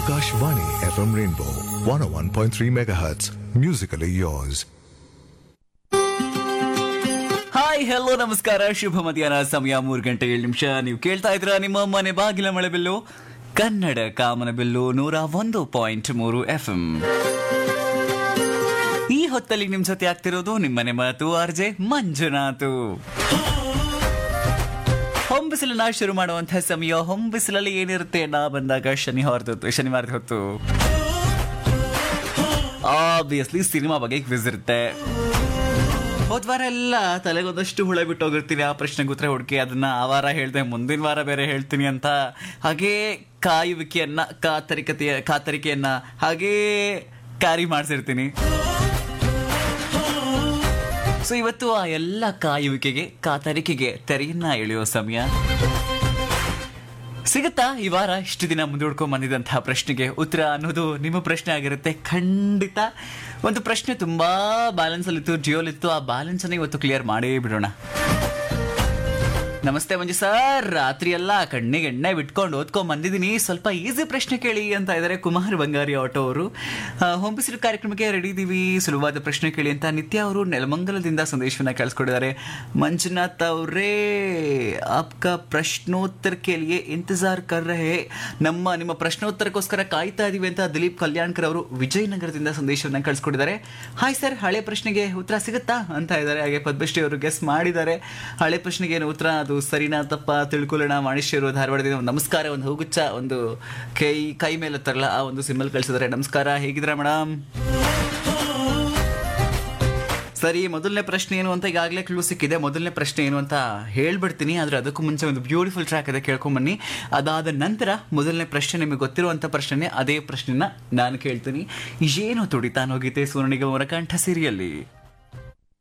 Akashvani FM Rainbow 101.3 MHz. Musically yours. Hi hello ನಮಸ್ಕಾರ ಶುಭ ಮಧ್ಯಾಹ್ನ ಸಮಯ ಮೂರು ಗಂಟೆ ಏಳು ನಿಮಿಷ ನೀವು ಕೇಳ್ತಾ ಇದ್ರ ನಿಮ್ಮ ಮನೆ ಬಾಗಿಲ ಮಳೆ ಬಿಲ್ಲು ಕನ್ನಡ ಕಾಮನ ಬಿಲ್ಲು ನೂರ ಒಂದು ಪಾಯಿಂಟ್ ಮೂರು ಎಫ್ ಎಂ ಈ ಹೊತ್ತಲ್ಲಿ ನಿಮ್ ಜೊತೆ ಆಗ್ತಿರೋದು ನಿಮ್ಮನೆ ಮಾತು ಆರ್ ಜೆ ಮಂಜುನಾಥು ಹೊಂಬಿಸಿಲನ್ನ ಶುರು ಮಾಡುವಂತಹ ಸಮಯ ಹೊಂಬಿಸಿಲಲ್ಲಿ ಏನಿರುತ್ತೆ ನಾ ಬಂದಾಗ ಶನಿವಾರದ ಹೊತ್ತು ಶನಿವಾರದ ಹೊತ್ತು ಆಬ್ವಿಯಸ್ಲಿ ಸಿನಿಮಾ ಬಗ್ಗೆ ಕ್ವಿಸ್ ಇರುತ್ತೆ ಹೋದ ವಾರ ಎಲ್ಲ ತಲೆಗೊಂದಷ್ಟು ಹುಳ ಬಿಟ್ಟು ಹೋಗಿರ್ತೀನಿ ಆ ಪ್ರಶ್ನೆಗೆ ಉತ್ತರ ಹುಡುಕಿ ಅದನ್ನ ಆ ವಾರ ಹೇಳ್ದೆ ಮುಂದಿನ ವಾರ ಬೇರೆ ಹೇಳ್ತೀನಿ ಅಂತ ಹಾಗೇ ಕಾಯುವಿಕೆಯನ್ನ ಕಾತರಿಕತೆಯ ಕಾತರಿಕೆಯನ್ನ ಹಾಗೇ ಕ್ಯಾರಿ ಮಾಡಿಸಿರ್ತೀನಿ ಸೊ ಇವತ್ತು ಆ ಎಲ್ಲ ಕಾಯುವಿಕೆಗೆ ಕಾತರಿಕೆಗೆ ತೆರೆಯನ್ನ ಎಳೆಯೋ ಸಮಯ ಸಿಗುತ್ತಾ ಈ ವಾರ ಇಷ್ಟು ದಿನ ಮುಂದೂಡ್ಕೊಂಡ್ ಬಂದಿದ್ದಂತಹ ಪ್ರಶ್ನೆಗೆ ಉತ್ತರ ಅನ್ನೋದು ನಿಮ್ಮ ಪ್ರಶ್ನೆ ಆಗಿರುತ್ತೆ ಖಂಡಿತ ಒಂದು ಪ್ರಶ್ನೆ ತುಂಬಾ ಬ್ಯಾಲೆನ್ಸ್ ಅಲ್ಲಿತ್ತು ಜಿಯೋಲಿತ್ತು ಆ ಬ್ಯಾಲೆನ್ಸ್ ಅನ್ನ ಇವತ್ತು ಕ್ಲಿಯರ್ ಮಾಡೇ ಬಿಡೋಣ ನಮಸ್ತೆ ಮಂಜು ಸರ್ ರಾತ್ರಿ ಎಲ್ಲ ಕಣ್ಣಿಗೆ ಎಣ್ಣೆ ಬಿಟ್ಕೊಂಡು ಓದ್ಕೊಂಡ್ ಬಂದಿದ್ದೀನಿ ಸ್ವಲ್ಪ ಈಸಿ ಪ್ರಶ್ನೆ ಕೇಳಿ ಅಂತ ಇದ್ದಾರೆ ಕುಮಾರ್ ಬಂಗಾರಿ ಆಟೋ ಅವರು ಹೊಂಬಿಸಿರು ಕಾರ್ಯಕ್ರಮಕ್ಕೆ ರೆಡಿ ಇದೀವಿ ಸುಲಭವಾದ ಪ್ರಶ್ನೆ ಕೇಳಿ ಅಂತ ನಿತ್ಯ ಅವರು ನೆಲಮಂಗಲದಿಂದ ಸಂದೇಶವನ್ನ ಕಳಿಸ್ಕೊಟ್ಟಿದ್ದಾರೆ ಮಂಜುನಾಥ್ ಅವರೇ ಆಪ್ಕಾ ಪ್ರಶ್ನೋತ್ತರ ಕೇಳಿಯೇ ಇಂತಜಾರ್ ಕರ್ ರಹೆ ನಮ್ಮ ನಿಮ್ಮ ಪ್ರಶ್ನೋತ್ತರಕ್ಕೋಸ್ಕರ ಕಾಯ್ತಾ ಇದೀವಿ ಅಂತ ದಿಲೀಪ್ ಕಲ್ಯಾಣ್ಕರ್ ಅವರು ವಿಜಯನಗರದಿಂದ ಸಂದೇಶವನ್ನ ಕಳಿಸ್ಕೊಟ್ಟಿದ್ದಾರೆ ಹಾಯ್ ಸರ್ ಹಳೆ ಪ್ರಶ್ನೆಗೆ ಉತ್ತರ ಸಿಗುತ್ತಾ ಅಂತ ಇದ್ದಾರೆ ಹಾಗೆ ಪದ್ಮಶ್ರೀ ಅವರು ಗೆಸ್ ಮಾಡಿದ್ದಾರೆ ಹಳೆ ಪ್ರಶ್ನೆಗೆ ಏನು ಉತ್ತರ ಅದು ಸರಿನಾ ತಪ್ಪ ತಿಳ್ಕೊಳ್ಳೋಣ ಮಾಣಿಶ್ಯರು ಧಾರವಾಡದಿಂದ ಒಂದು ನಮಸ್ಕಾರ ಒಂದು ಹೂಗುಚ್ಚ ಒಂದು ಕೈ ಕೈ ಮೇಲೆ ತರಲ್ಲ ಆ ಒಂದು ಸಿಂಬಲ್ ಕಳಿಸಿದ್ದಾರೆ ನಮಸ್ಕಾರ ಹೇಗಿದ್ದೀರಾ ಮೇಡಮ್ ಸರಿ ಮೊದಲನೇ ಪ್ರಶ್ನೆ ಏನು ಅಂತ ಈಗಾಗಲೇ ಕ್ಲೂ ಸಿಕ್ಕಿದೆ ಮೊದಲನೇ ಪ್ರಶ್ನೆ ಏನು ಅಂತ ಹೇಳ್ಬಿಡ್ತೀನಿ ಆದರೆ ಅದಕ್ಕೂ ಮುಂಚೆ ಒಂದು ಬ್ಯೂಟಿಫುಲ್ ಟ್ರ್ಯಾಕ್ ಇದೆ ಕೇಳ್ಕೊಂಬನ್ನಿ ಅದಾದ ನಂತರ ಮೊದಲನೇ ಪ್ರಶ್ನೆ ನಿಮಗೆ ಗೊತ್ತಿರುವಂಥ ಪ್ರಶ್ನೆ ಅದೇ ಪ್ರಶ್ನೆನ ನಾನು ಕೇಳ್ತೀನಿ ಏನು ತುಡಿತಾನೋಗಿದೆ ಸೂರ್ಣಿಗೆ ಅವರ ಕಂಠ ಸಿರಿಯಲ್ಲಿ